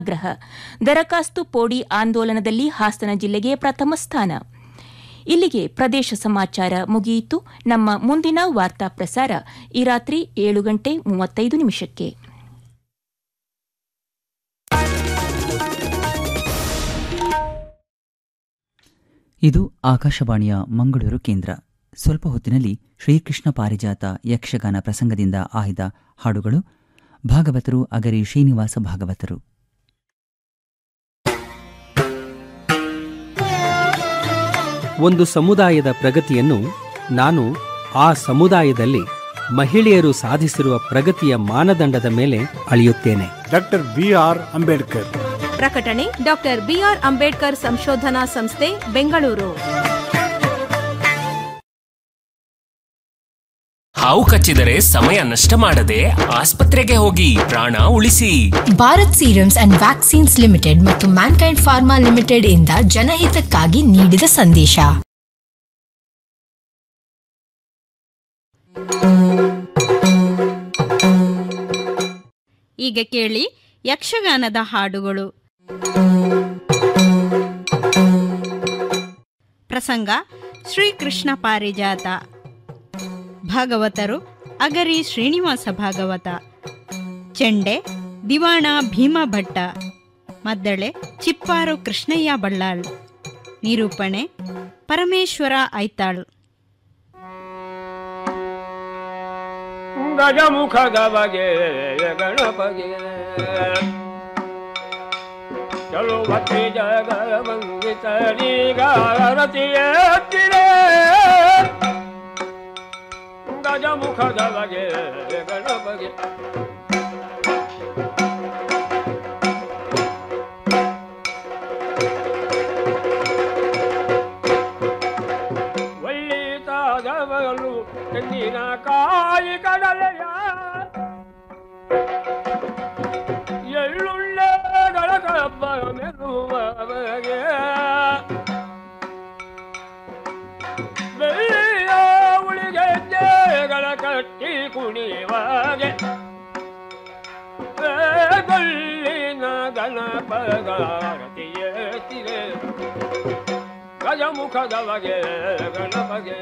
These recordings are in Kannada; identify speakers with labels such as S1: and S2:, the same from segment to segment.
S1: ಗ್ರಹ ದರಖಾಸ್ತು ಪೋಡಿ ಆಂದೋಲನದಲ್ಲಿ ಹಾಸನ ಜಿಲ್ಲೆಗೆ ಪ್ರಥಮ ಸ್ಥಾನ ಇಲ್ಲಿಗೆ ಪ್ರದೇಶ ಸಮಾಚಾರ ಮುಗಿಯಿತು ನಮ್ಮ ಮುಂದಿನ ವಾರ್ತಾ ಪ್ರಸಾರ ಈ ರಾತ್ರಿ ಏಳು ಗಂಟೆ ಮೂವತ್ತೈದು ನಿಮಿಷಕ್ಕೆ
S2: ಇದು ಆಕಾಶವಾಣಿಯ ಮಂಗಳೂರು ಕೇಂದ್ರ ಸ್ವಲ್ಪ ಹೊತ್ತಿನಲ್ಲಿ ಶ್ರೀಕೃಷ್ಣ ಪಾರಿಜಾತ ಯಕ್ಷಗಾನ ಪ್ರಸಂಗದಿಂದ ಆಯ್ದ ಹಾಡುಗಳು ಭಾಗವತರು ಅಗರಿ ಶ್ರೀನಿವಾಸ ಭಾಗವತರು
S3: ಒಂದು ಸಮುದಾಯದ ಪ್ರಗತಿಯನ್ನು ನಾನು ಆ ಸಮುದಾಯದಲ್ಲಿ ಮಹಿಳೆಯರು ಸಾಧಿಸಿರುವ ಪ್ರಗತಿಯ ಮಾನದಂಡದ ಮೇಲೆ ಅಳೆಯುತ್ತೇನೆ
S4: ಡಾಕ್ಟರ್ ಬಿ ಆರ್ ಅಂಬೇಡ್ಕರ್
S5: ಪ್ರಕಟಣೆ ಡಾಕ್ಟರ್ ಬಿಆರ್ ಅಂಬೇಡ್ಕರ್ ಸಂಶೋಧನಾ ಸಂಸ್ಥೆ ಬೆಂಗಳೂರು
S6: ಹಾವು ಕಚ್ಚಿದರೆ ಸಮಯ ನಷ್ಟ ಮಾಡದೆ ಆಸ್ಪತ್ರೆಗೆ ಹೋಗಿ ಪ್ರಾಣ ಉಳಿಸಿ
S7: Bharat Serums and Vaccines Limited ಮತ್ತು ಮ್ಯಾನ್ಕೈಂಡ್ ಫಾರ್ಮಾ ಲಿಮಿಟೆಡ್ ಇಂದ ಜನಹಿತಕ್ಕಾಗಿ ನೀಡಿದ ಸಂದೇಶ
S8: ಈಗ ಕೇಳಿ ಯಕ್ಷಗಾನದ ಹಾಡುಗಳು ಪ್ರಸಂಗ ಶ್ರೀಕೃಷ್ಣ ಪಾರಿಜಾತ ಭಾಗವತರು ಅಗರಿ ಶ್ರೀನಿವಾಸ ಭಾಗವತ ಚೆಂಡೆ ದಿವಾಣ ಭೀಮ ಭಟ್ಟ ಮದ್ದಳೆ ಚಿಪ್ಪಾರು ಕೃಷ್ಣಯ್ಯ ಬಳ್ಳಾಳ್ ನಿರೂಪಣೆ ಪರಮೇಶ್ವರ ಐತಾಳ್
S9: ಗಜಮುಖದ ಬಗೆ ಗಣಪಗೆ ಚಲುವತಿ ಜಗ ವಂದಿತರಿಗಾರತಿಯೇ ಗಜಮುಖದ ಬಗೆ ಗಣಪಗೆ ಒಳ್ಳಿತಾದವಳು ತೆಂಗಿನ ಕಾಯಿ ಕಡಲೆಯ ಎಳ್ಳುಳ್ಳೆಗಳ ಕಬ್ಬ ಮೆರುವವಗೆ ಬೆಳ್ಳಿಯ ಉಳಿಗೆಜ್ಜೆಗಳ ಕಟ್ಟಿ ಕುಣಿವಾಗೆ ಗೊಲ್ಲಿನ ಗಣಪಗಾರತಿಯೇ ಗಜಮುಖದವಗೆ ಗಣಪಗೆ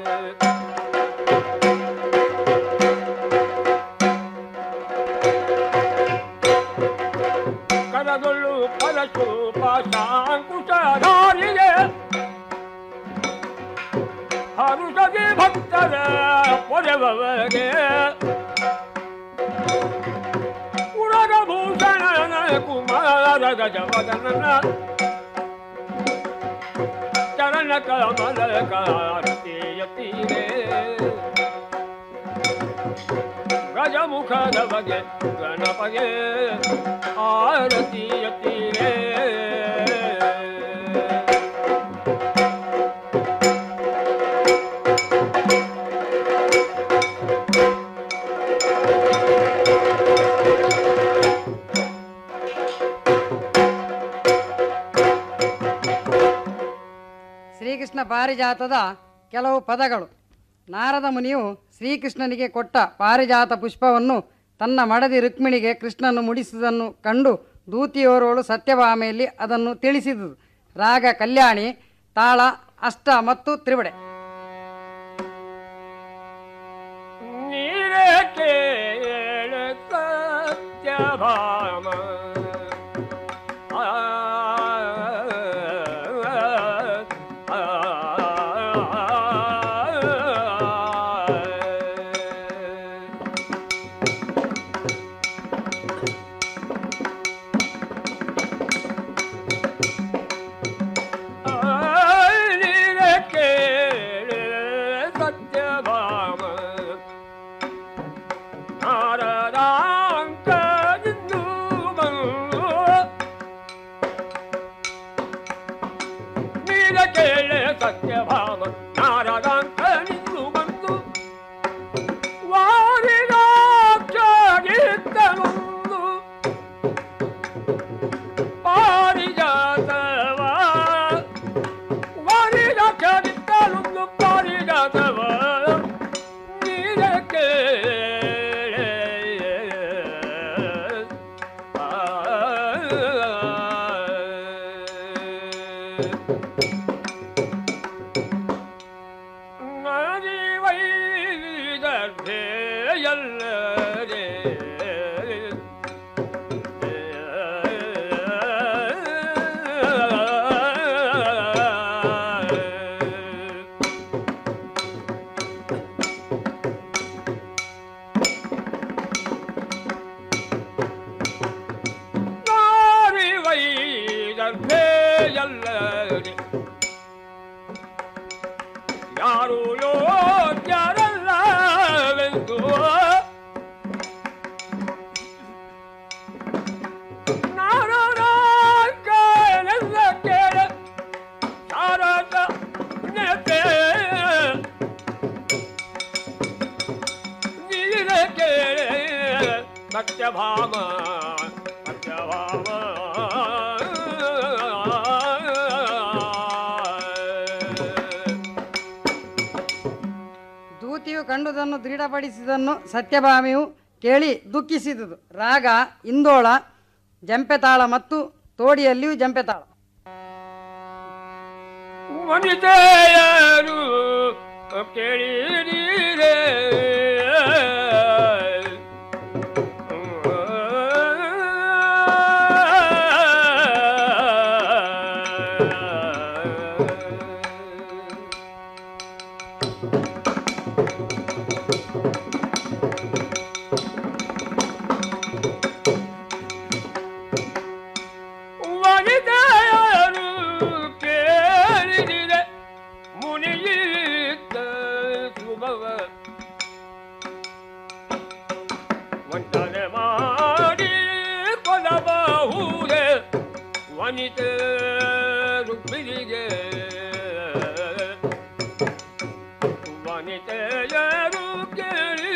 S9: ಕರದೊಳ್ಳು ಪರಶು ಪಾಶಾಂಕುಶಧಾರಿಗೆ ಹರುಷಗೆ ಭಕ್ತರ ಪೊರೆವಗೆ ಉರಗಭೂಷಣ ಕುಮಾರ ಗಜವದನ ಚರಣ ಕಮಲ ಕಾರತಿಯತೀರೆ ಗಜಮುಖದ ಬಗೆ ಗಣಪಗೆ ಆರತಿಯತೀರೆ
S10: ಶ್ರೀಕೃಷ್ಣ ಪಾರಿಜಾತದ ಕೆಲವು ಪದಗಳು ನಾರದ ಮುನಿಯು ಶ್ರೀಕೃಷ್ಣನಿಗೆ ಕೊಟ್ಟ ಪಾರಿಜಾತ ಪುಷ್ಪವನ್ನು ತನ್ನ ಮಡದಿ ರುಕ್ಮಿಣಿಗೆ ಕೃಷ್ಣನು ಮುಡಿಸಿದನ್ನು ಕಂಡು ದೂತಿಯೋರೋಳು ಸತ್ಯಭಾಮೆಯಲ್ಲಿ ಅದನ್ನು ತಿಳಿಸಿದುದು ರಾಗ ಕಲ್ಯಾಣಿ ತಾಳ ಅಷ್ಟ ಮತ್ತು ತ್ರಿವಡೆ
S9: ನೀರೇ ಕೇಳ ಸತ್ಯಭಾಮ ಆ, ಆ, ನೀರೇ ಕೇಳ ಸತ್ಯಭಾಮ ನಾರದಾಂಕದಿಂದು ಬಂದು ನೀರ ಕೇಳೆ ಸತ್ಯಭಾಮ ನಾರದಾಂಕನಿಂದು ಬಂದು ವಾರಿಗಾಕ್ಷಗಿತ್ತನೊಂದು ಪಾರಿಜಾತವ ವಾರಿಗಾಕ್ಷಗಿತ್ತನೊಂದು ಪಾರಿಜಾತವ ನೀರಕ್ಕೆ ಆ ಯಾರು ಯೋಗ್ಯರಲ್ಲವೆಂದು ನಾರದ ಕೇಳೆಲ್ಲ ಕೇಳ ಶಾರದ ನೆತೆ ನೀರ ಕೇಳೆ ಸತ್ಯಭಾಮ ಸತ್ಯಭಾಮ
S10: ದೂತಿಯು ಕಂಡುದನ್ನು ದೃಢಪಡಿಸಿದನ್ನು ಸತ್ಯಭಾಮಿಯು ಕೇಳಿ ದುಃಖಿಸಿದುದು ರಾಗ ಇಂದೋಳ ಜಂಪೆತಾಳ ಮತ್ತು ತೋಡಿಯಲ್ಲಿಯೂ ಜಂಪೆತಾಳ
S9: ವನಿತೆಯರು ಕೇಳಿರೀರೆ ವನಿತೆಯರು ಕೇಳಿದಿರೆ ಮುನಿಯಿದ್ದ ಶುಭವ ವಂಚನೆ ಮಾಡಿ ಕೊಲ್ಲಬಹುದೇ ವನಿತೆ ರುಕ್ಮಿಣಿಗೆ ವನಿತೆಯರು ಕೇಳಿ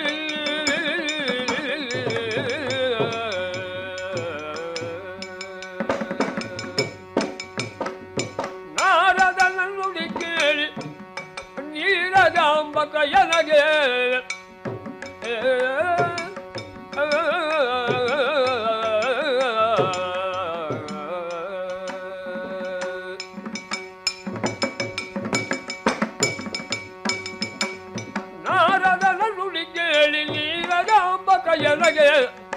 S9: ನಾರದ ನುಡಿ ಕೇಳಿ ನೀರಜಾಂಬಕ ಎನಗೆ ನಾರದ ನುಡಿ ಕೇಳಿ ನೀರಜಾಂಬಕ ಎನಗೆ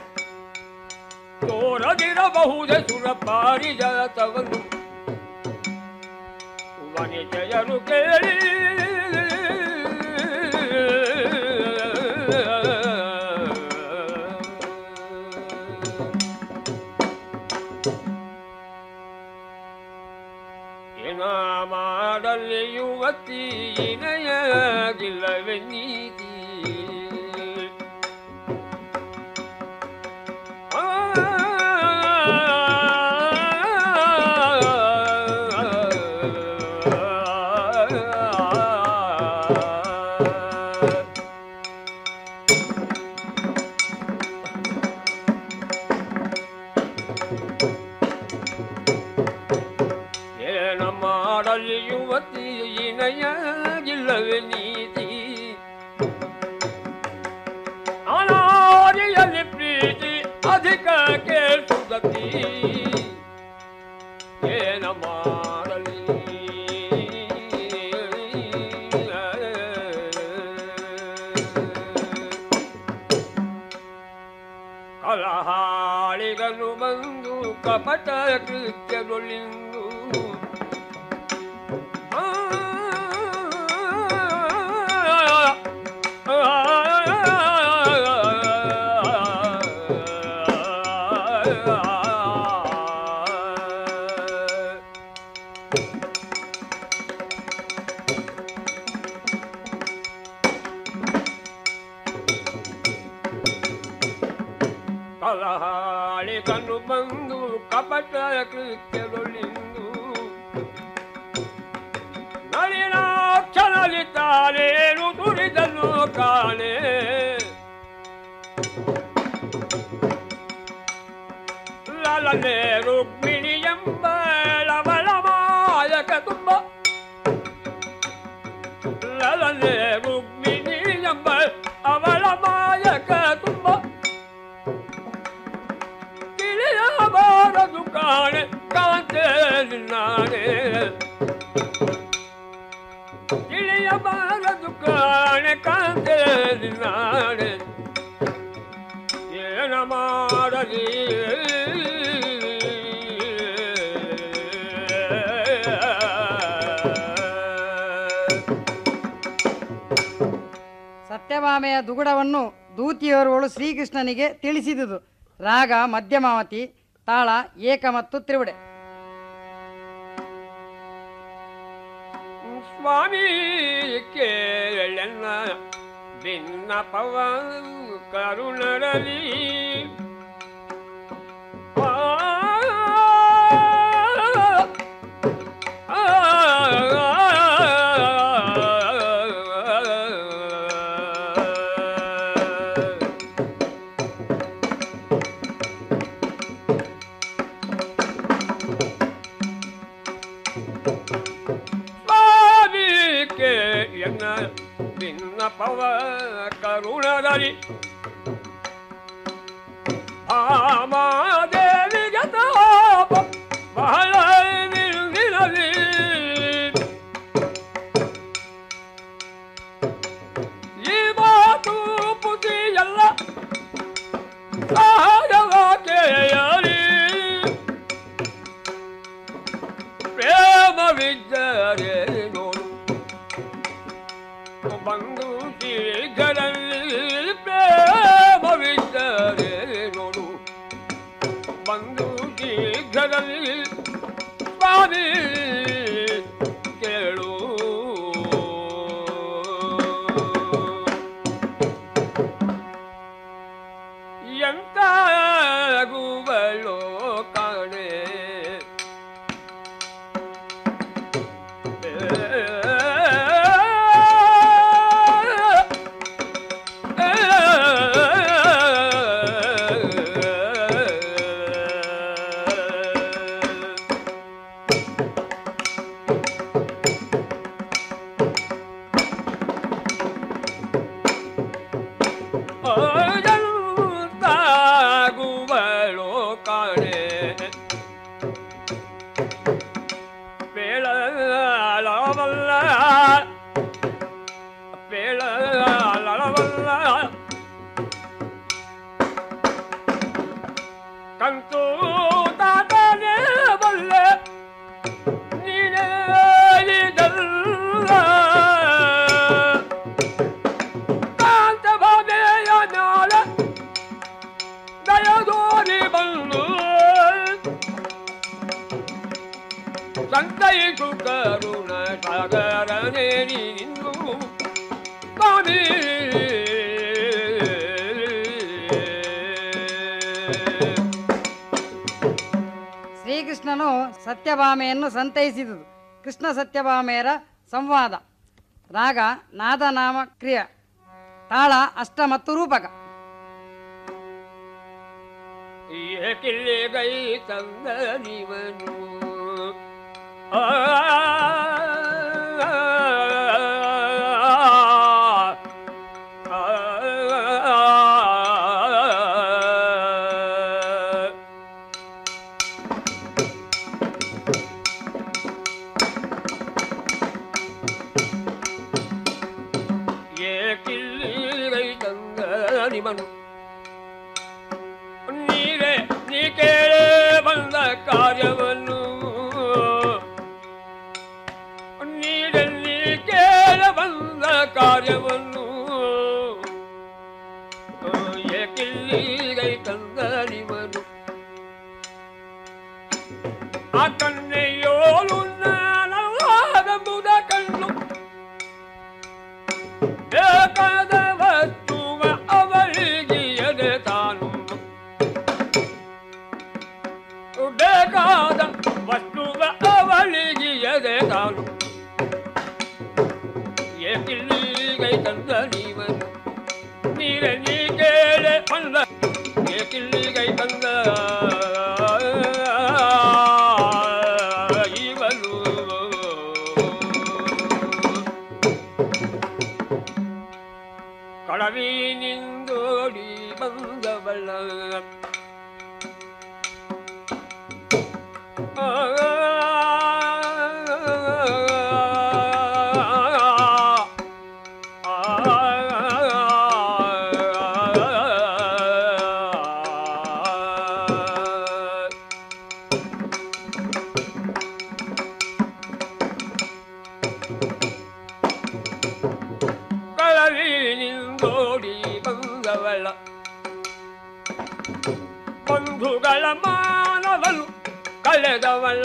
S9: ತೋರದಿರಬಹುದೇ ಸುರ ಪಾರಿಜಾತವನ್ನು ವನಿತೆಯರು ಕೇಳಿ ಏನ ಮಾಡಲಿ ಯುವತಿ ಇನಯಾಗಿಲ್ಲವೆ ನೀತಿ ಏನ ಮಾಡಲಿ ಯುವತಿ ಇನಯಾಗಿಲ್ಲವೆ ನೀತಿ ಅನಾರಿಯಲ್ಲಿ ಪ್ರೀತಿ ಅಧಿಕ ಕೇಳಿಸುದತಿ ಏನ ಮಾಡಲಿ ಕಲಹಾಳಿಗನು ಬಂದು ಕಪಟ ಕೃತ್ಯದೊಳಿಂದು ಆ, ಆ, ಕಲಹಾಳಿಗನು ಬಂದು ಕಪಟ ಕೃತ್ಯದೊಳಿಂದು ನಳಿನಾಕ್ಷನಲ್ಲಿ ತಾನೇನು ದುರಿದನು ಕಾಣೆ ಲಲನೆ ರುಕ್ಮಿಣಿ ಎಂಬ ಲವಳ ಮಾಯಕ ತುಂಬ ಲಲನೆ ರುಕ್ಮಿಣಿ ಎಂಬ ಅವಳ ಮಾಯಕ ತುಂಬ ತಿಳಿಯಬಾರದು ಕಾಣೆ ಕಾಂತೆ ನಿನ್ನ ಕಾಣೆ ತಿಳಿಯಬಾರದು ಕಾಣೆ ಕಾಂತೆ ನಾಳೆ ಏನ ಮಾಡಲಿ
S10: ಸತ್ಯಭಾಮೆಯ ದುಗುಡವನ್ನು ದೂತಿಯವರುಗಳು ಶ್ರೀಕೃಷ್ಣನಿಗೆ ತಿಳಿಸಿದುದು ರಾಗ ಮಧ್ಯಮಾವತಿ ತಾಳ ಏಕ ಮತ್ತು ತ್ರಿವುಡೆ
S9: ಸ್ವಾಮಿ ಕೇಳೆನ್ನ ಭಿನ್ನಪವ ಕರುಣರಲಿ ಆ, ಆ, ಸ್ವಾಮಿಕೆ ಎನ್ನ ಭಿನ್ನಪವ ಕರುಣದಲ್ಲಿ ಭಾಮಾದೇವಿಗೆ ತಾಪ ಬಹಳ ನಿಲ್ದಿರಲಿ ಈ ಮಾತು ಪುಟಿ ಎಲ್ಲ ಸಹಜವಾಕೆಯಲಿ ಪ್ರೇಮವಿದ್ದರೆ ನೋಡು ಬಂದು ಶೀಘ್ರದಲ್ಲಿ ಪ್ರೇಮವಿದ್ದರೆ ನೋಡು ಬಂದು ಶೀಘ್ರದಲ್ಲಿ ಸ್ವಾಮಿ ಕೇಳು ಎಂತಾಗುವಳೋ ಕಾಣೆ ತಾಗುವಳೋ ಕಾಣೆ ಬೇಳವಲ್ಲ ಬೇಳವಲ್ಲ ಕಂತು ತಾತನೇ ಬಲ್ಲೆ ನೀನೇ ಇದಲ್ಲ ಕಾಂತ ಭಾವೆಯ ನಾಳ ದಯದೋರಿ ಬಂದು ಸಂತೈಸು ಕರುಣ ಸಾಗರನೇ ನೀನು ಸ್ವಾಮಿ
S10: ಶ್ರೀಕೃಷ್ಣನು ಸತ್ಯಭಾಮೆಯನ್ನು ಸಂತೈಸಿದುದು ಕೃಷ್ಣ ಸತ್ಯಭಾಮೆಯರ ಸಂವಾದ ರಾಗ ನಾದನಾಮ ಕ್ರಿಯ ತಾಳ ಅಷ್ಟ ಮತ್ತು ರೂಪಕ
S9: ಏಕಿಲ್ಲಿ ಗೈ ತಂದ ನೀವನು ಆ, ಆ, ಏಕಿಲ್ಲಿ ಗೈ ತಂದ ನಿಮನು ನೀರೇ ನೀ ಕೇಳೇ ಬಂದ ಕಾರ್ಯವನ್ನು ನೀರೇ ನೀ ಕೇಳ ಬಂದ ಕಾರ್ಯವನ್ನು ಏಕಿಲ್ಲಿಗೈ ತಂದ ನಿವನು ಆ ಕನ್ನೆಯೋಲು ನಾನವಾಗಬುದ ಕಣ್ಣು ಬೇಕಾದ ವಸ್ತುವ ಅವಳಿಗಿಯದೆ ತಾನು ಬೇಕಾದ ವಸ್ತುವ ಅವಳಿಗಿಯದೆ ತಾನು ಏಕಿಲ್ಲಿಗೈ ತಂದ ನೀವನು ನೀರೆ ನೀ ಕೇಳೆ ಬಂದ ಏಕಿಲ್ಲಿಗೈ ತಂದ ಇವನು ಕಳವಿನಿಂದೋಡಿ ಬಂದವಳ ಆ ಕಳೆದವಳ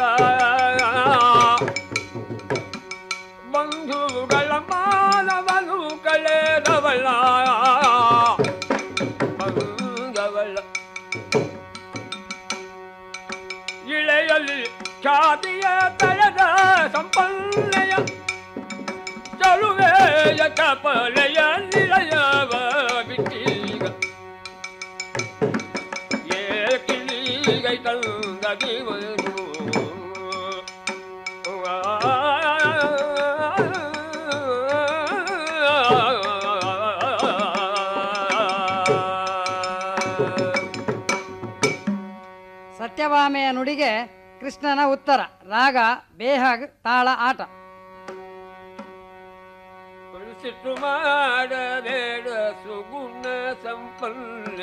S9: ಬಂಧುಗಳ ಮಾನವನು ಕಳೆದವಳ ಬಂದವಳ ಇಳೆಯಲ್ಲಿ ಖ್ಯಾತಿಯ ತಳೆದ ಸಂಪನ್ನೆಯ ಚಲುವೆಯ ಕಪಲೆಯ ನಿಲಯವ ಬಿಟ್ಟೀಗ ಏಕಿಲೀಗೈ ತಂದ ದಿವನು
S10: ಸತ್ಯಭಾಮೆಯ ನುಡಿಗೆ ಕೃಷ್ಣನ ಉತ್ತರ ರಾಗ ಬೇಹಗ್ ತಾಳ ಆಟ
S9: ಸಿಟ್ಟು ಮಾಡಬೇಡ ಸುಗುಣ ಸಂಪನ್ನ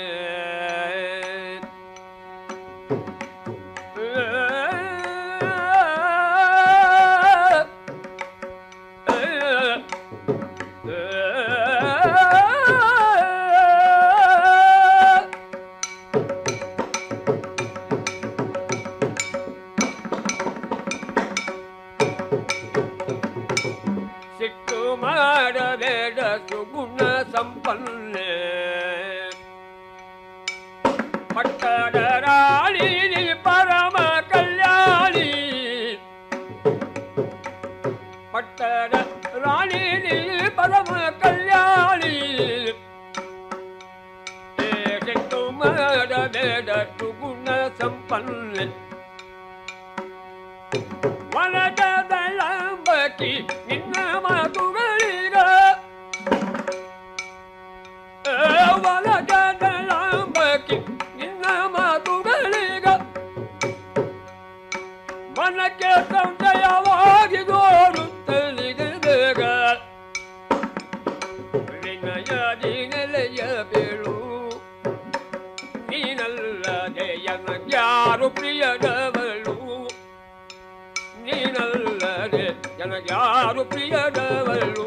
S9: ಸಿಟ್ಟು ಮಾಡಬೇಡ ಸುಗುಣ ಸಂಪನ್ನೆ ಪಟ್ಟಣ ರಾಣಿ ನೀ ಪರಮ ಕಲ್ಯಾಣಿ ಪಟ್ಟಣ ರಾಣಿ ನೀ ಪರಮ ಕಲ್ಯಾಣಿ ಏ ಸಿಟ್ಟು ಮಾಡಬೇಡ ಸುಗುಣ ಸಂಪನ್ನೆ ಒಳಗದಳಂಬಕಿ ನಿನ್ನ ಮಾತುಗಳೀಗ ಒಳಗದಳಂಬಕಿ ನಿನ್ನ ಮಾತುಗಳೀಗ ಮನಕ್ಕೆ ಸಂಶಯವಾಗಿ ತೋರುತ್ತಲಿಗೆ ಬೇಗ ವಿನಯ ನೆಲೆಯ ಬೇಳು ನೀನಲ್ಲದೆ ಯಾರು ಪ್ರಿಯದವಳು ನೀನಲ್ಲದೆ ನನಗ್ಯಾರು ಪ್ರಿಯದವಳು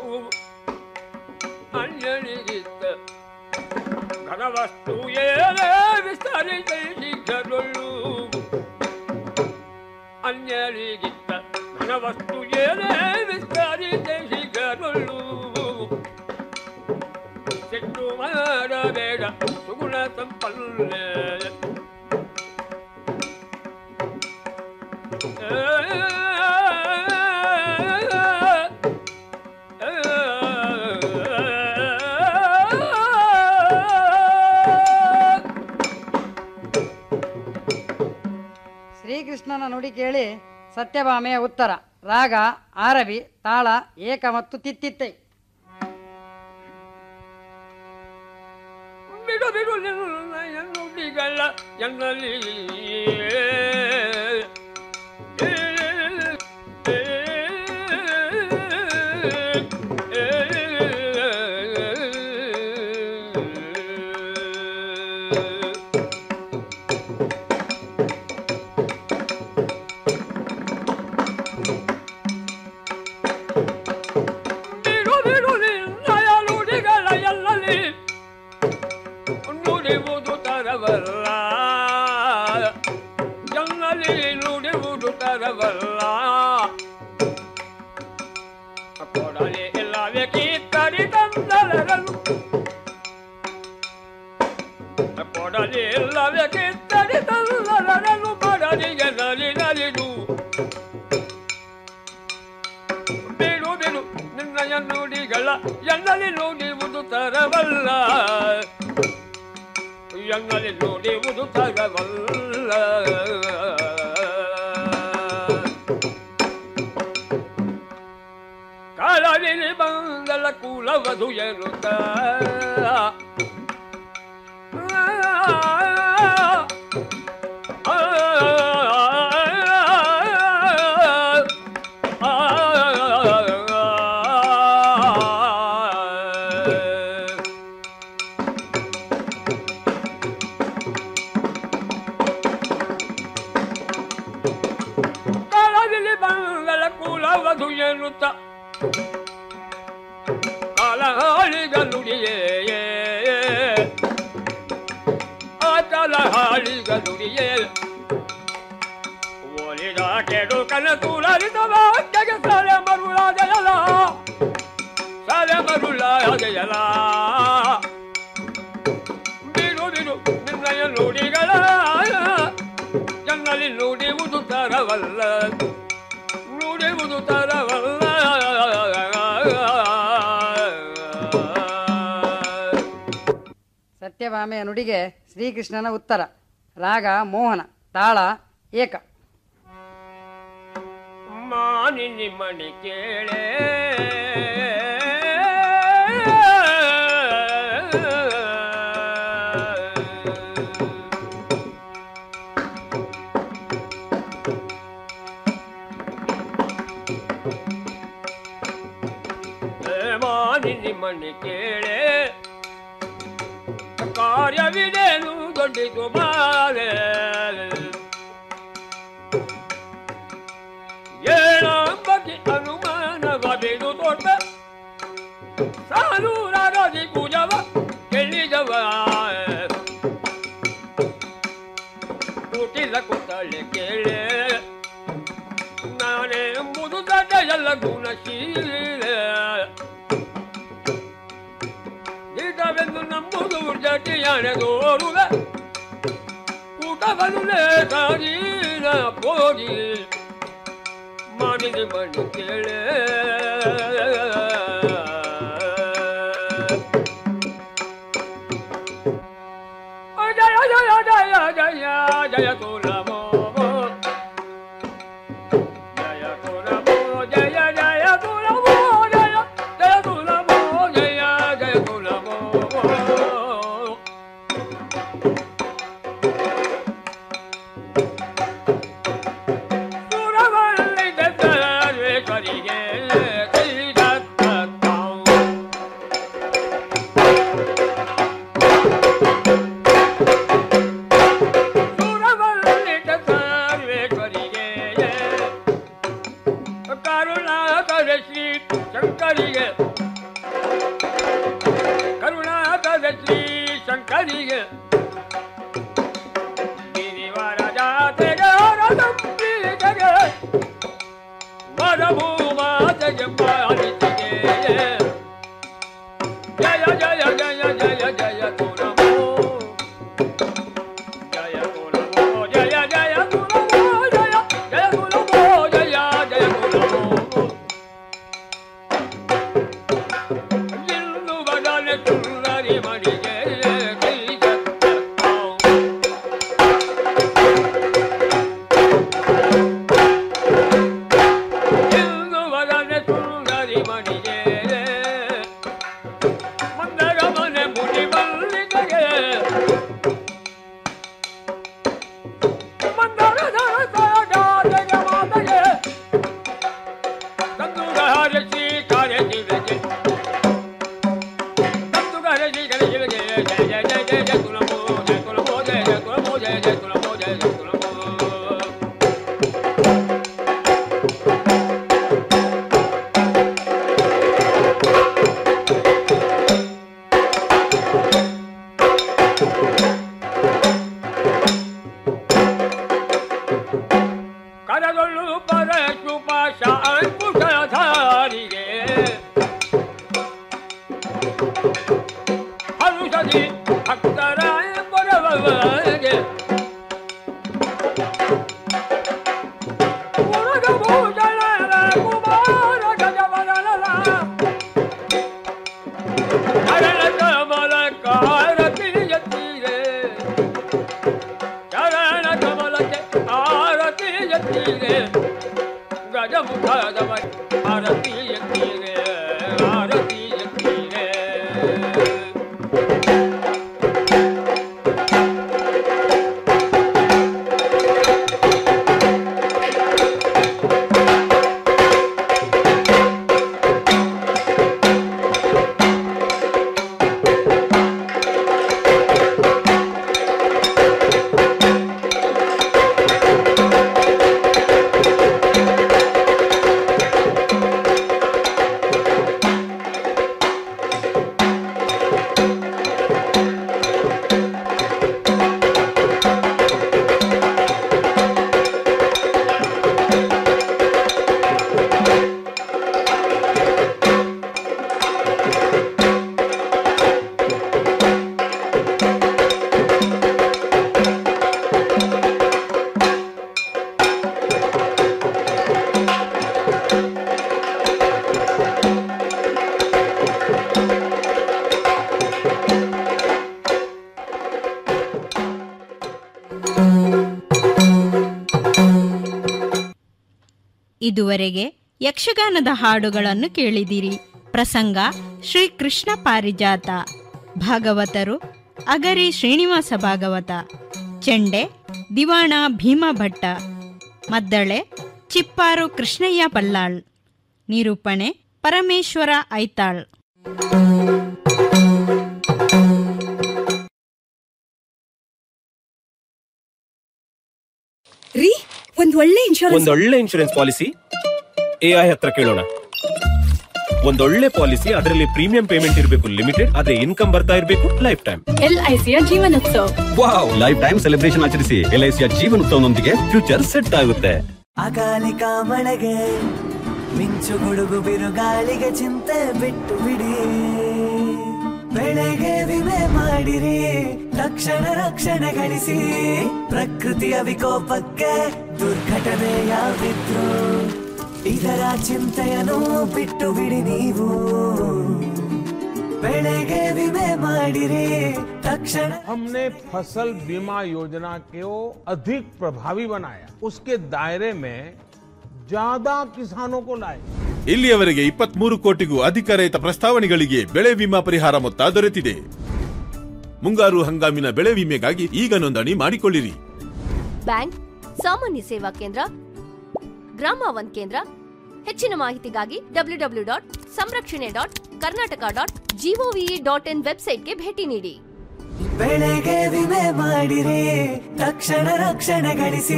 S9: ಅನ್ಯನಿಗಿತ್ತ ಘನವಸ್ತು ಏನೇ ವಿಸ್ತರಿಸಲು ಅನ್ಯರಿಗಿತ್ತ ಘನವಸ್ತು ಏನೇ ವಿಸ್ತರಿಸಲು ಸಿಟ್ಟು ಮಾಡಬೇಡ ಸುಗುಣ ಸಂಪನ್ನೆ
S10: ಶ್ರೀಕೃಷ್ಣನ ನುಡಿ ಕೇಳಿ ಸತ್ಯಭಾಮೆಯ ಉತ್ತರ ರಾಗ ಆರವಿ ತಾಳ ಏಕ ಮತ್ತು ತಿತ್ತಿತ್ತೈ
S9: ಬಿಡು ಬಿಡು ನಿನ್ನ ನುಡಿಗಳ ಎನ್ನಲ್ಲಿ ಬಿಡು ಬಿಡು ನಿನ್ನಯ ನುಡಿಗಳ ಎನ್ನಲ್ಲಿ ನುಡಿವುದು ತರವಲ್ಲ ಜನ್ನಲ್ಲಿ ನುಡಿವುದು ತರವಲ್ಲ ಕೊಡಲಿ ಇಲ್ಲವೇ ಕೀರ್ತರಿ ತಂದಲರನು ಕೊಡಲಿ ಇಲ್ಲವೇ ಕಿತ್ತಡಿ ತಂದಲರನು ಬಡಲಿಗೆ ನಲಿ ನಲಿದು ಬಿಡು ಬಿಡು ನಿನ್ನಯ ನುಡಿಗಳ ಎನ್ನಲ್ಲಿ ನುಡಿಯುವುದು ತರವಲ್ಲ ಎನ್ನಲ್ಲಿ ನುಡಿಯುವುದು ತರವಲ್ಲ ಕಾಳವಿಲಿ ಬಂದಲ ಕುಲವಧು ಎನ್ನುತ್ತ ಕಾಳವಿಲಿ ಬಂದಲ ಕುಲವಧು ಎನ್ನುತ್ತ ಕಾಲಹಾಳಿಗನುಡಿಯೇ ಆ ಕಾಲಹಾಳಿಗನುಡಿಯೇ ಇದ ಕೆಡು ಕನಸು ಲಲಿತವ ಜಗ ಸಾಲೆ ಮರುಳ ಜಯಲ ಸಾಲೆ ಮರುಳ ಜಯಲ ಬಿಡು ಬಿಡು ನಿನ್ನಯ ನುಡಿಗಳ ಜನ್ನಲ್ಲಿ ನುಡಿಯುವುದು ತರವಲ್ಲ ನುಡಿಯುವುದು ತರವಲ್ಲ
S10: ಸತ್ಯಭಾಮೆಯ ನುಡಿಗೆ ಶ್ರೀಕೃಷ್ಣನ ಉತ್ತರ ರಾಗ ಮೋಹನ ತಾಳ ಏಕ
S9: ಮಾನಿ ನಿಮ್ಮಣಿ ಕೇಳೆ ಏ ಮಾನಿ ನಿಮ್ಮಣಿ ಕೇಳೆ ಕಾರ್ಯವಿದೇನು ದೊಡ್ಡಿತು ಬಾಲೆ ಏಳಂಬಕ್ಕೆ ಅನುಮಾನವ ಬಿಡು ದೊಡ್ಡ ಸಾನೂರಾದಿ ಪೂಜವ ಕೇಳಿದವ ಕೂಟಿಲ್ಲ ಕೂತಳೆ ಕೇಳೆ ನಾನೇ ಎಂಬುದು ದಡ್ಡ ಎಲ್ಲ ಗುಣಶೀಲೆ ಇಡವೆಂದು ನಂಬುದು ಜಟಿಯಾನೆ ತೋರುವ ಕೂಟವನ್ನು ಲೇಖಾದೀನ ಹೋಗಿ ಮಾಡಿದ ಮಣ್ಣು ಕೇಳೆ ಜಯ ಜಯ ಜಯ ಜಯ ಜಯ ತುಲಮೋ ಜಯ ತುಲಮೋ ಜಯ ಜಯ ತುಲಮೋ ಜಯ ಜಯ ತುಲಮೋ ಜಯ ಜಯ ತುಲಮೋ ಕರಿಗೆ ಕರುಣಾಕರ ಶ್ರೀ ಶಂಕರಿಗೆ ಕರುಣಾಕರ ಶ್ರೀ ಶಂಕರಿಗೆ ಗಿರಿವರ ಜಾತೆಗೆ ಹರದಂಬಿಗೆ ಮರಭೂಮಾತೆಗೆ ಪಾಲಿಸಿಗೆ ಜಯ ಜಯ ಜಯ ಜಯ ಜಯ ತುರಮೋ ಜಯ ತುರಮೋ ಜಯ ಜಯ ತುರಮೋ ಜಯ ಜಯ ತುರಮೋ ಜಯ ಜಯ ತುರಮೋ ಇನ್ನು ಬದಲೆ ಸುಂದರಿ ಮಣಿಗೆ ಕೈ ಇನ್ನು ಬದಲೆ ಸುಂದರಿ ಮಣಿಗೆ ಮಂದರ ಮನೆ ಮುನಿ ಮಲ್ಲಿಗೆಗೆ ಮಂದರದ ಸಾಗಾದೆಗೆ ಮಾತೆಗೆ ತಂದುಗ ಹರಸಿ ಕಾರ್ಯಜಿವೆಗೆ ತಂದುಗ ಹರಸಿ ಕಾರ್ಯಜಿವೆಗೆ ಜಯ ಜಯ ಜಯ ಜಯ ಜಯ ಕುಲಮೋ ಜಯ ಕುಲಮೋ ಜಯ ಜಯ ಕುಲಮೋ ಜಯ ಜಯ ಕುಲಮೋ ಜಯ ಜಯ ಕುಲಮೋ ಕರಗಳು ಪರಶುಪ ಶಾಂಕುಶಧಾರಿಗೆ ಹರುಷದಿ ಭಕ್ತರ ಬರವಗೆ ಮುರುಗಭೂಷಣ ಕುಮಾರ ಗಜವದನ ಕರಳ ಕಮಲ ಕಾರತಿಯತ್ತೀರೆ ಚರಣ ಕಮಲಕ್ಕೆ ಆರತಿ ಎತ್ತೀರೆ ಗಜಮುಖದವ ಆರತಿ ಎತ್ತೀರೆ ಆರತಿ ಎತ್ತೀರೆ
S8: ಇದುವರೆಗೆ ಯಕ್ಷಗಾನದ ಹಾಡುಗಳನ್ನು ಕೇಳಿದಿರಿ ಪ್ರಸಂಗ ಶ್ರೀ ಕೃಷ್ಣ ಪಾರಿಜಾತ ಭಾಗವತರು ಅಗರಿ ಶ್ರೀನಿವಾಸ ಭಾಗವತ ಚೆಂಡೆ ದಿವಾಣ ಭೀಮ ಭಟ್ಟ ಮದ್ದಳೆ ಚಿಪ್ಪಾರು ಕೃಷ್ಣಯ್ಯ ಬಲ್ಲಾಳ್ ನಿರೂಪಣೆ ಪರಮೇಶ್ವರ ಐತಾಳ್
S11: ರೀ ಒಂದ್ ಒಳ್ಳೆ ಇನ್ಶೂರೆನ್ಸ್
S12: ಒಂದೊಳ್ಳೆ ಇನ್ಶೂರೆನ್ಸ್ ಪಾಲಿಸಿ ಎಐ ಹತ್ರ ಕೇಳೋಣ ಒಂದೊಳ್ಳೆ ಪಾಲಿಸಿ ಅದರಲ್ಲಿ ಪ್ರೀಮಿಯಂ ಪೇಮೆಂಟ್ ಇರಬೇಕು ಲಿಮಿಟೆಡ್ ಅದೇ ಇನ್ಕಮ್ ಬರ್ತಾ ಇರಬೇಕು ಲೈಫ್ ಟೈಮ್
S11: ಎಲ್ ಐ ಸಿಯ ಜೀವನೋತ್ಸವ
S12: ವಾವ್ ಲೈಫ್ ಟೈಮ್ ಸೆಲೆಬ್ರೇಷನ್ ಆಚರಿಸಿ ಎಲ್ ಐ ಸಿಯ ಜೀವನೋತ್ಸವನೊಂದಿಗೆ ಫ್ಯೂಚರ್ ಸೆಟ್ ಆಗುತ್ತೆ
S13: ಅಕಾಲಿಕ ಮಳೆಗೆ ಮಿಂಚು ಗುಡುಗು ಬಿರುಗಾಳಿಗೆ ಚಿಂತೆ ಬಿಟ್ಟು ಬಿಡಿ ಬೆಳೆಗೆ ವಿಮೆ ಮಾಡಿರಿ ತಕ್ಷಣ ರಕ್ಷಣೆ ಗಳಿಸಿ ಪ್ರಕೃತಿಯ ವಿಕೋಪಕ್ಕೆ ದುರ್ಘಟನೆ ಯಾವಿದ್ರು ಇದರ ಚಿಂತೆಯನ್ನು ಬಿಟ್ಟು ಬಿಡಿ ನೀವು ಬೆಳೆಗೆ ವಿಮೆ ಮಾಡಿರಿ ತಕ್ಷಣ
S14: हमने फसल बीमा योजना को अधिक प्रभावी बनाया उसके दायरे में ज्यादा किसानों को लाए
S15: ಇಲ್ಲಿಯವರೆಗೆ ಇಪ್ಪತ್ಮೂರು ಕೋಟಿಗೂ ಅಧಿಕ ರೈತ ಪ್ರಸ್ತಾವನೆಗಳಿಗೆ ಬೆಳೆ ವಿಮಾ ಪರಿಹಾರ ಮೊತ್ತ ದೊರೆತಿದೆ ಮುಂಗಾರು ಹಂಗಾಮಿನ ಬೆಳೆ ವಿಮೆಗಾಗಿ ಈಗ ನೋಂದಣಿ ಮಾಡಿಕೊಳ್ಳಿರಿ
S16: ಬ್ಯಾಂಕ್ ಸಾಮಾನ್ಯ ಸೇವಾ ಕೇಂದ್ರ ಗ್ರಾಮ ಒನ್ ಕೇಂದ್ರ ಹೆಚ್ಚಿನ ಮಾಹಿತಿಗಾಗಿ ಡಬ್ಲ್ಯೂ ಡಬ್ಲ್ಯೂ ಡಾಟ್ ಸಂರಕ್ಷಣೆ dot Karnataka dot G O V dot in ವೆಬ್ಸೈಟ್ಗೆ ಭೇಟಿ ನೀಡಿ
S13: ಬೆಳೆಗೆ ವಿಮೆ ಮಾಡಿರಿ ತಕ್ಷಣ ರಕ್ಷಣೆ ಗಳಿಸಿ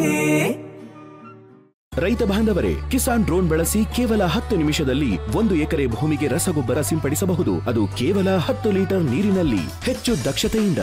S17: ರೈತ ಬಾಂಧವರೇ ಕಿಸಾನ್ ಡ್ರೋನ್ ಬಳಸಿ ಕೇವಲ ಹತ್ತು ನಿಮಿಷದಲ್ಲಿ ಒಂದು ಎಕರೆ ಭೂಮಿಗೆ ರಸಗೊಬ್ಬರ ಸಿಂಪಡಿಸಬಹುದು ಅದು ಕೇವಲ ಹತ್ತು ಲೀಟರ್ ನೀರಿನಲ್ಲಿ ಹೆಚ್ಚು ದಕ್ಷತೆಯಿಂದ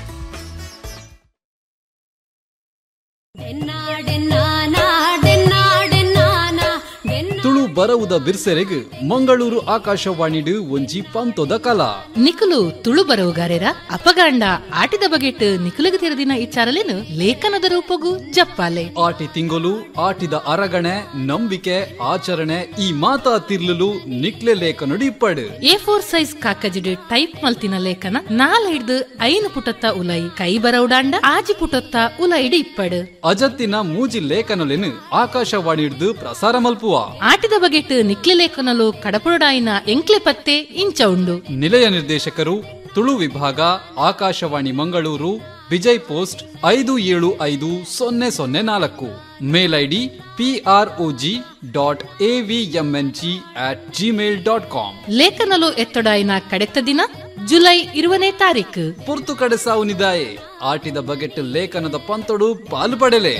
S18: ತುಳು ಬರವುದ ಬಿರ್ಸೆರೆಗ್ ಮಂಗಳೂರು ಆಕಾಶವಾಣಿಡು ಒಂಜಿ ಪಂತೊದ ಕಲಾ
S19: ನಿಖಲು ತುಳು ಬರವುಗಾರೆರ ಅಪಗಾಂಡ ಆಟಿದ ಬಗೆಟ್ ನಿಖಲಗ ತೆರದಿನ ಇಚ್ಚಾರಲೇನು ಲೇಖನದ ರೂಪಗು ಜಪ್ಪಾಲೆ
S18: ಆಟಿ ತಿಂಗೊಲು ಆಟಿದ ಅರಗಣೆ ನಂಬಿಕೆ ಆಚರಣೆ ಈ ಮಾತಾ ತಿರ್ಲಲು ನಿಕ್ಲೆ ಲೇಖನಡು ಇಪ್ಪಡು
S19: ಎ ಫೋರ್ ಸೈಜ್ ಕಾಕಜಿಡ್ ಟೈಪ್ ಮಲ್ತಿನ ಲೇಖನ ನಾಲ್ ಹಿಡ್ದು ಐನು ಪುಟತ್ತ ಉಲೈ ಕೈ ಬರವುಡಾಂಡ ಆಜಿ ಪುಟತ್ತ ಉಲೈಡ್ ಇಪ್ಪಡು
S18: ಅಜತ್ತಿನ ಮೂಜಿ ಲೇಖನಲೆನು ಆಕಾಶವಾಣಿ ಹಿಡ್ದು ಪ್ರಸಾರ ಮಲ್ಪುವ
S19: ಆಟಿದ ಬಗೆಟ್ ನಿಕ್ಲೆ ಲೇಖನಲು ಕಡಪುರಡಾಯಿನ ಎಂಕ್ಲೆ ಪತ್ತೆ ಇಂಚ ಉಂಡು
S18: ನಿಲಯ ನಿರ್ದೇಶಕರು ತುಳು ವಿಭಾಗ ಆಕಾಶವಾಣಿ ಮಂಗಳೂರು ವಿಜಯ್ ಪೋಸ್ಟ್ ಐದು ಏಳು ಐದು ಸೊನ್ನೆ ಸೊನ್ನೆ ನಾಲ್ಕು mail ID P R O G dot A V M N G at Gmail dot com
S19: ಲೇಖನಲು ಎತ್ತೊಡಾಯಿನ ಕಡೆತ ದಿನ ಜುಲೈ ಇರುವನೇ ತಾರೀಕು
S18: ಪುರ್ತು ಕಡೆ ಸಾವುನಿದಾಯೆ ಆಟಿದ ಬಗೆಟ್ ಲೇಖನದ ಪಂತೊಡು ಪಾಲು ಪಡೆಲೆ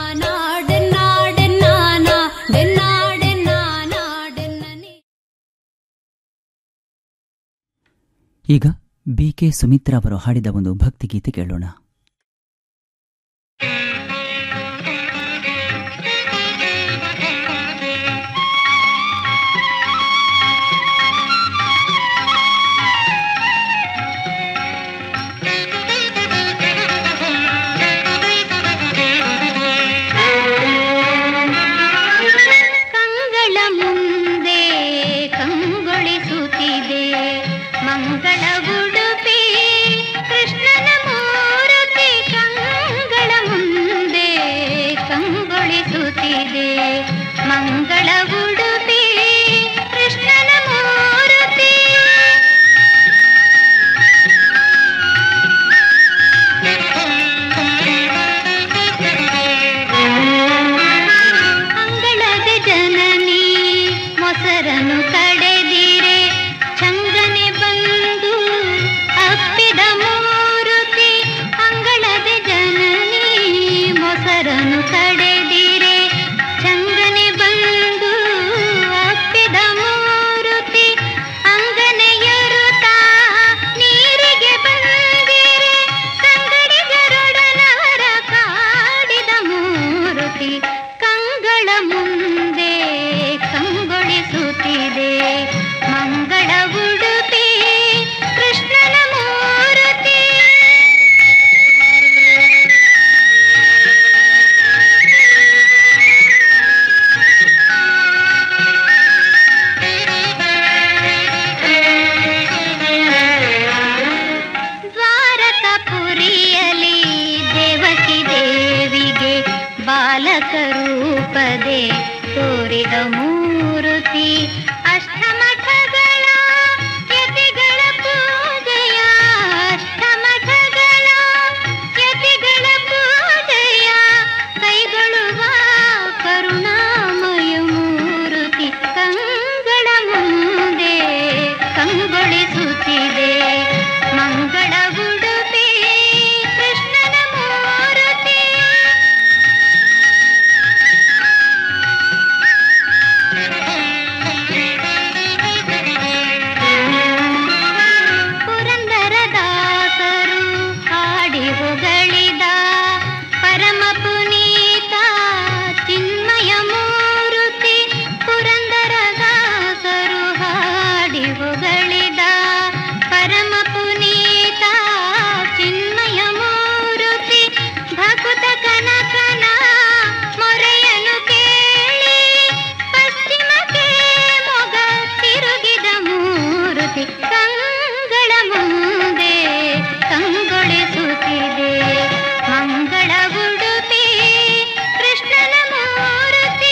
S2: ಈಗ ಬಿ ಕೆ ಸುಮಿತ್ರಾ ಅವರು ಹಾಡಿದ ಒಂದು ಭಕ್ತಿಗೀತೆ ಕೇಳೋಣ
S20: ಕಂಗಳ ಮುಂದೆ ಕಂಗೊಳಿಸುತ್ತಿದೆ ಮಂಗಳ ಉಡುಪಿ ಕೃಷ್ಣನ ಮೂರುತಿ ಕಂಗಳ ಮುಂದೆ ಕಂಗೊಳಿಸುತ್ತಿದೆ ಮಂಗಳ ಉಡುಪಿ ಕೃಷ್ಣನ ಮೂರುತಿ ಅಂಗಳದ ಜನನಿ ಮೊಸರನು ಕಡೆದಿರೆ ಚಂಗನೆ ಬಂದು ಅಪ್ಪಿದ ಮೂರುತಿ ಅಂಗಳದ ಜನನಿ ಮೊಸರನು ಕಡೆದಿರೆ ಚಂಗನೆ ಬಂದು ಅಪ್ಪಿದ ಮೂರುತಿ ಅಂಗನೆಯರುತ್ತಾ ನೀರಿಗೆ ಬಂದಿರೆ ಕಂಗಡಿಗರೊಡನವರ ಕಾಡಿದ ಮೂರುತಿ ಕಂಗಳ ಮುಂದೆ ಕಂಗೊಳಿಸುತ್ತಿದೆ ಮಂಗಳ ಉಡುಪಿ ಕೃಷ್ಣನ ಮೂರುತಿ ತೋರಿದ ಮೂರುತಿ ಅಷ್ಟಮಠಗಳ ಯತಿಗಳ ಪೂಜೆಯ ಅಷ್ಟಮಠಗಳ ಯತಿಗಳ ಪೂಜೆಯ ಕೈಗೊಳ್ಳುವ ಕರುಣಾಮಯ ಮೂರುತಿ ಕಂಗಳ ಮುಂದೆ ಕಂಗೊಳಿಸುತ್ತಿದೆ ಮಂಗಳ ಉಡುಪಿ ಕೃಷ್ಣನ ಮೂರುತಿ ಪುರಂದರದಾಸರು ಹಾಡಿ ಹೊಗಳಿದ ಪರಮ ಪುನೀತ ಚಿನ್ಮಯ ಮೂರುತಿ ಪುರಂದರದಾಸರು ಹಾಡಿ ಹೊಗಳಿದ ಪರಮ ಪುನೀತ ಚಿನ್ಮಯ ಮೂರುತಿ ಭಕುತ ಕನಕನ ಮೊರೆಯನು ಕೇಳಿ ಪಶ್ಚಿಮಕ್ಕೆ ಮೊಗ ತಿರುಗಿದ ಮೂರುತಿ ಕಂಗಳ ಮುಂದೆ ಕಂಗೊಳಿಸುತ್ತಿದೆ ಮಂಗಳ ಉಡುಪಿ ಕೃಷ್ಣನ ಮೂರುತಿ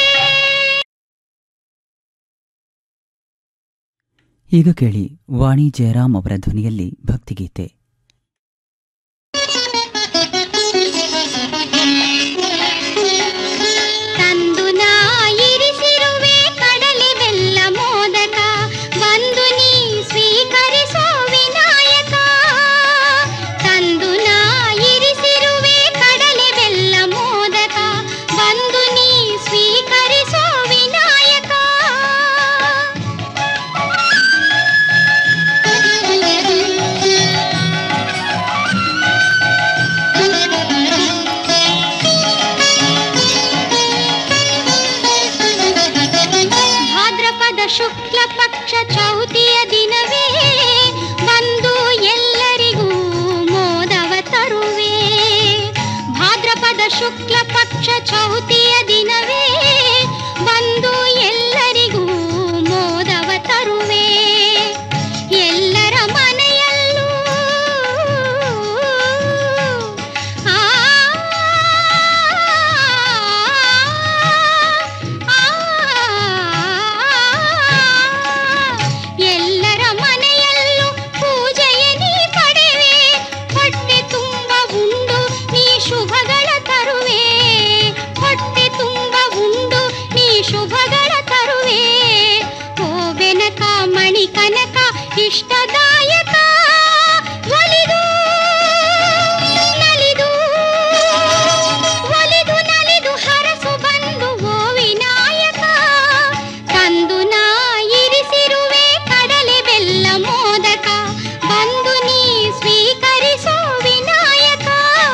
S2: ಈಗ ಕೇಳಿ ವಾಣಿ ಜಯರಾಮ್ ಅವರ ಧ್ವನಿಯಲ್ಲಿ ಭಕ್ತಿಗೀತೆ
S20: ತಂದು ನಾ ಇರಿಸಿರುವೆ ಕಡಲೆ ಬೆಲ್ಲ ಮೋದಕ ಬಂದು ನೀ ಸ್ವೀಕರಿಸೋ ವಿನಾಯಕ ತಂದು ನಾ ಇರಿಸಿರುವೆ ಕಡಲೆ ಬೆಲ್ಲ ಮೋದಕ ಬಂದು ನೀ ಸ್ವೀಕರಿಸೋ ವಿನಾಯಕ ಭಾದ್ರಪದ ಶುಕ್ಲ ಪಕ್ಷ ಚೌತಿಯ ದಿನವೇ ಬಂದು ಎಲ್ಲರಿಗೂ ಮೋದವ ತರುವೆ ಭಾದ್ರಪದ ಶುಕ್ಲ ಪಕ್ಷ ಚೌತಿಯ ದಿನವೇ ಬಂದು ಎಲ್ಲರಿಗೂ ಮೋದವ ತರುವೆ ಎಲ್ಲರ ಮನೆಯಲ್ಲೂ ಆ ಎಲ್ಲರ ಮನೆಯಲ್ಲೂ ಪೂಜೆಯ ನೀ ಪಡೆವೆ ಹೊಟ್ಟೆ ತುಂಬ ಉಂಡು ನೀ ಶುಭಗಳ ತರುವೆ ಹೊಟ್ಟೆ ತುಂಬ ಉಂಡು ನೀ ಶುಭಗಳ ತರುವೆ ಓ ಬೆನಕ ಮಣಿ ಕನಕ ಇಷ್ಟದಾಯಕ ಒಲಿದು ನಲಿದು ಒಲಿದು ನಲಿದು ಹರಸು ಬಂದು ಓ ವಿನಾಯಕ ತಂದು ನಾ ಇರಿಸಿರುವೆ ಕಡಲೆ ಬೆಲ್ಲ ಮೋದಕ ಬಂದು ನೀ ಸ್ವೀಕರಿಸೋ ವಿನಾಯಕ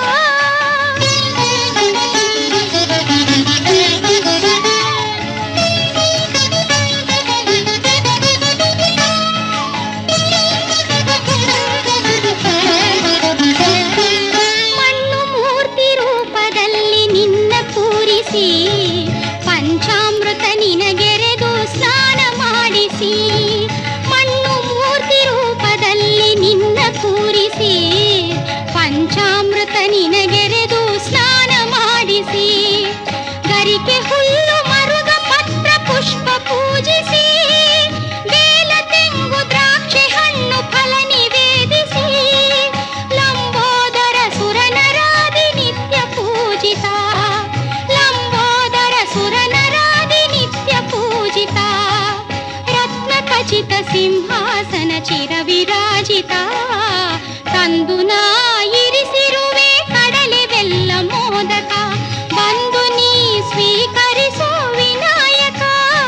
S20: ಮಣ್ಣು ಮೂರ್ತಿ ರೂಪದಲ್ಲಿ ನಿನ್ನ ಕೂರಿಸಿ ಪಂಚಾಮೃತ ನಿನಗೆರೆದು ಸ್ನಾನ ಮಾಡಿಸಿ ಮಣ್ಣು ಮೂರ್ತಿ ರೂಪದಲ್ಲಿ ನಿನ್ನ ಕೂರಿಸಿ ಪಂಚಾಮೃತ ನಿನಗೆರೆದು ಸ್ನಾನ ಮಾಡಿಸಿ ಗರಿಕೆ ಹುಲ್ಲು ಮರುಗ ಪತ್ರ ಪುಷ್ಪ ಪೂಜಿಸಿ ಬೇಲ ತೆಂಗು ದ್ರಾಕ್ಷಿ ಹಣ್ಣು ಫಲ ನಿವೇದಿಸಿ ಲಂಬೋದರ ಸುರನರಾದಿ ನಿತ್ಯ ಪೂಜಿತ ಲಂಬೋದರ ಸುರನರಾದಿ ನಿತ್ಯ ಪೂಜಿತ ರತ್ನ ಖಚಿತ ಸಿಂಹಾಸನ ಚಿರ ವಿರಾಜಿತ ತಂದು ನಾ ಇರಿಸಿರುವೆ ಕಡಲೆ ಬೆಲ್ಲ ಮೋದಕ ಬಂದು ನೀ ಸ್ವೀಕರಿಸೋ ವಿನಾಯಕ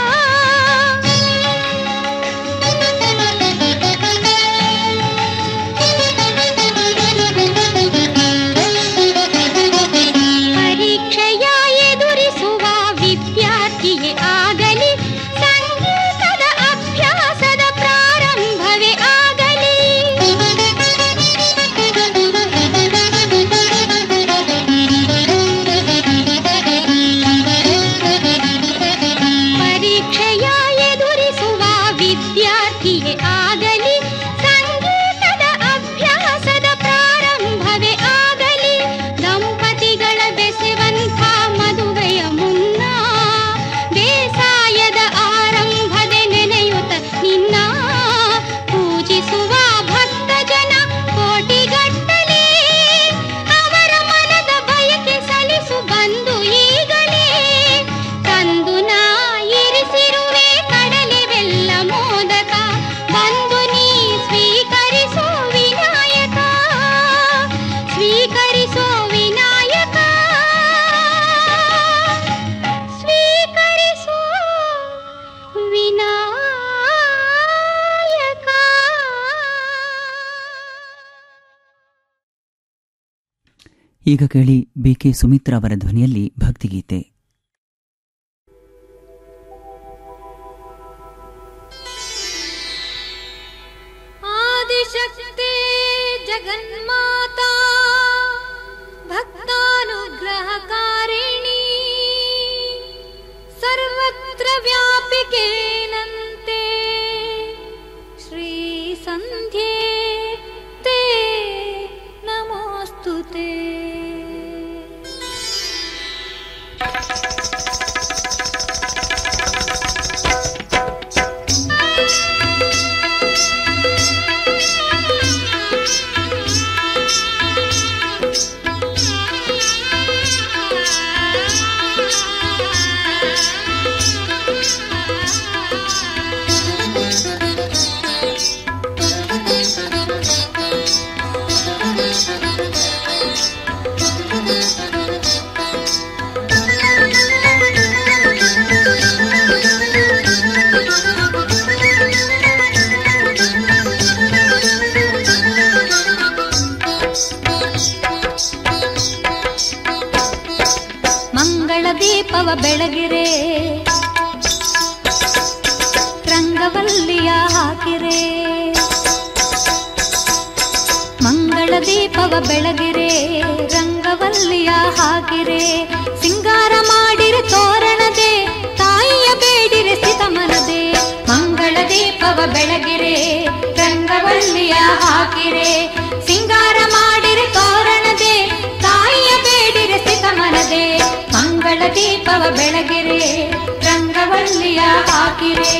S20: ಪರೀಕ್ಷೆಯ ಎದುರಿಸುವ ವಿದ್ಯಾರ್ಥಿಯೇ ಆಗಲಿ ಸಂಗೀತದ ಅಭ್ಯಾಸದ ಪ್ರಾರಂಭವೇ ಆಗಲಿ
S2: ಈಗ ಕೇಳಿ ಬಿಕೆ ಸುಮಿತ್ರಾ ಅವರ ಧ್ವನಿಯಲ್ಲಿ ಭಕ್ತಿಗೀತೆ
S20: ಆದಿಶಕ್ತಿ ಜಗನ್ಮಾತಾ ಭಕ್ತಾನುಗ್ರಹಕಾರಿಣಿ ಸರ್ವತ್ರ ವ್ಯಾಪಿಕೇನಂತೆ ಶ್ರೀ ಸಂಧ್ಯೆ ತೇ ನಮೋಸ್ತು ಮಂಗಳ ದೀಪವ ಬೆಳಗಿರೆ ರಂಗವಲ್ಲಿಯ ಹಾಕಿರೆ ಮಂಗಳ ದೀಪವ ಬೆಳಗಿರೆ ರಂಗವಲ್ಲಿಯ ಹಾಕಿರೆ ಸಿಂಗಾರ ಮಾಡಿರೆ ತೋರಣದೆ ತಾಯಿಯ ಬೇಡಿರೆ ಸ್ಥಿತ ಮನದೆ ಮಂಗಳ ದೀಪವ ಬೆಳಗಿರೆ ರಂಗವಲ್ಲಿಯ ಹಾಕಿರೆ ಸಿಂಗಾರ ಮಾಡಿರೆ ತೋರಣದೆ ತಾಯಿಯ ಬೇಡಿರೆ ಸ್ಥಿತ ಮನದೆ ಮಂಗಳ ದೀಪವ ಬೆಳಗಿರೆ ರಂಗವಲ್ಲಿಯ ಹಾಕಿರೆ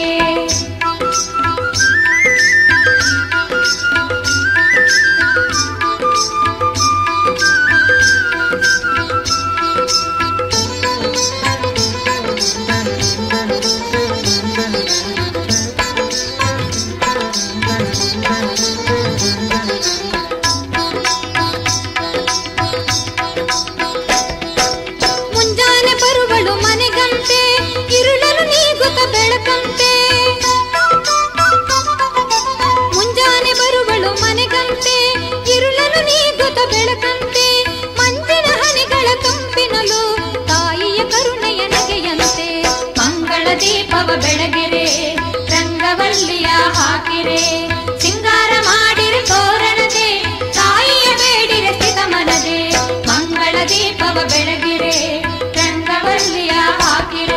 S20: ಮುಂಜಾನೆ ಬರುವಳು ಮನೆಗಂತೆ ಇರುಳಲು ನೀಗುತ್ತ ಬೆಳಕಂತೆ ಮುಂಜಾನೆ ಬರುವಳು ಮನೆಗಂತೆ ಇರುಳಲು ನೀಗುತ್ತ ಬೆಳಕಂತೆ ಮಂಜಿನ ಹನಿಗಳ ತಂಪಿನಲು ತಾಯಿಯ ಕರುಣೆಯ ನಗೆಯಂತೆ ಮಂಗಳ ದೀಪವ ಬೆಳಗಿರೆ ರಂಗವಲ್ಲಿಯ ಹಾಕಿರೆ ಸಿಂಗಾರ ಮಾಡಿರೆ ತೋರಣದೆ ತಾಯಿಯ ಬೇಡಿರೆ ಸ್ಥಿತ ಮನದೆ ಮಂಗಳ ದೀಪವ ಬೆಳಗಿರೆ ರಂಗವಲ್ಲಿಯ ಹಾಕಿರೆ